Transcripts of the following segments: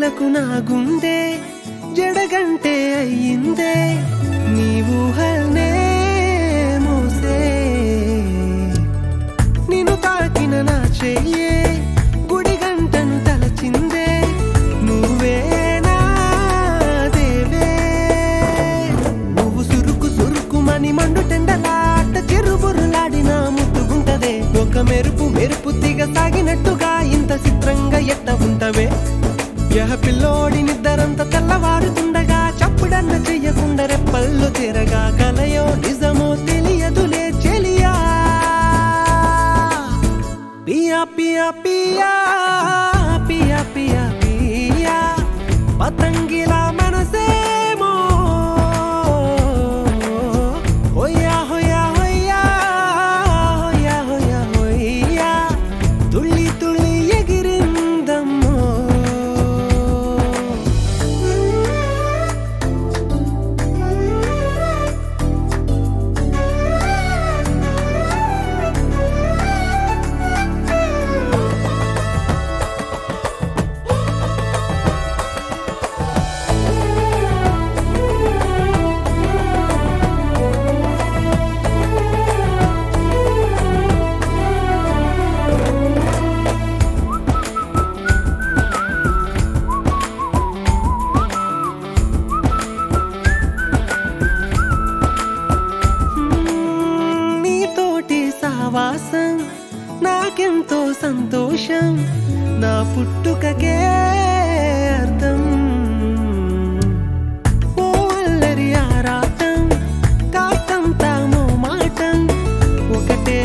క్షణాలకు నా గుండె జడగంటే అయ్యిందే నీ ఊహల్నే మోసే నిన్ను తాకిన నా చెయ్యే గుడి గంటను తలచిందే నువ్వే నా దేవే నువ్వు సురుకు సురుకుమని మండు టెండలాట చెరుబురులాడిన ముట్టుగుంటదే ఒక మెరుపు మెరుపు తీగ సాగినట్టుగా ఇంత చిత్రంగా ఎట్ట ఉంటవే యహ పిల్లోడి నిద్దరంత తెల్లవారుతుండగా చప్పుడన్న చెయ్యకుండా రెప్పల్లో తిరగా కలయో నిజమో తెలియదులే చెలియా పియా పియా పియా పియా పియా పియా పతంగిలా మనసేమో హోయా హోయా హోయా హోయా హోయా హోయా తుళ్ళి తుళ్ళి ఎగిరిందమ్మో నీతోటి సావాసం నాకెంతో సంతోషం నా పుట్టుకకే అర్థం ఓ అల్లరి ఆరాటం కాస్తంత మాటం ఒకటే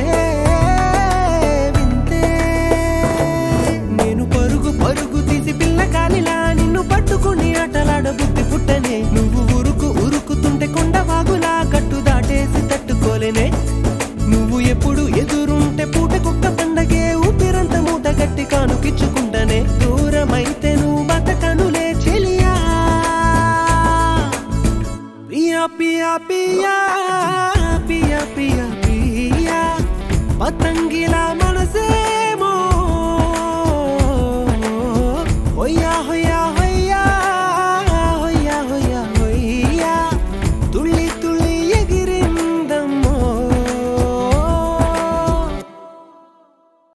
వింతే నేను పరుగు పరుగు తీసి పిల్లకాలిలా నిన్ను పట్టుకుని ఆటలాడ బుద్ధి పుట్టనే నువ్వు ఉరుకు ఉరుకుతుంటే కొండవాగులా కట్టు దాటేసి తట్టుకోలేనే నువ్వు ఎప్పుడు ఎదురుంటే పూట కుక్క పండగే ఊపిరంత మూట గట్టి కానుకిచ్చుకుంటనే దూరమైతే నువ్వు బతకనులే చెలియా పియా పియా పియా పియా పియా పియా పతంగిలా మనసే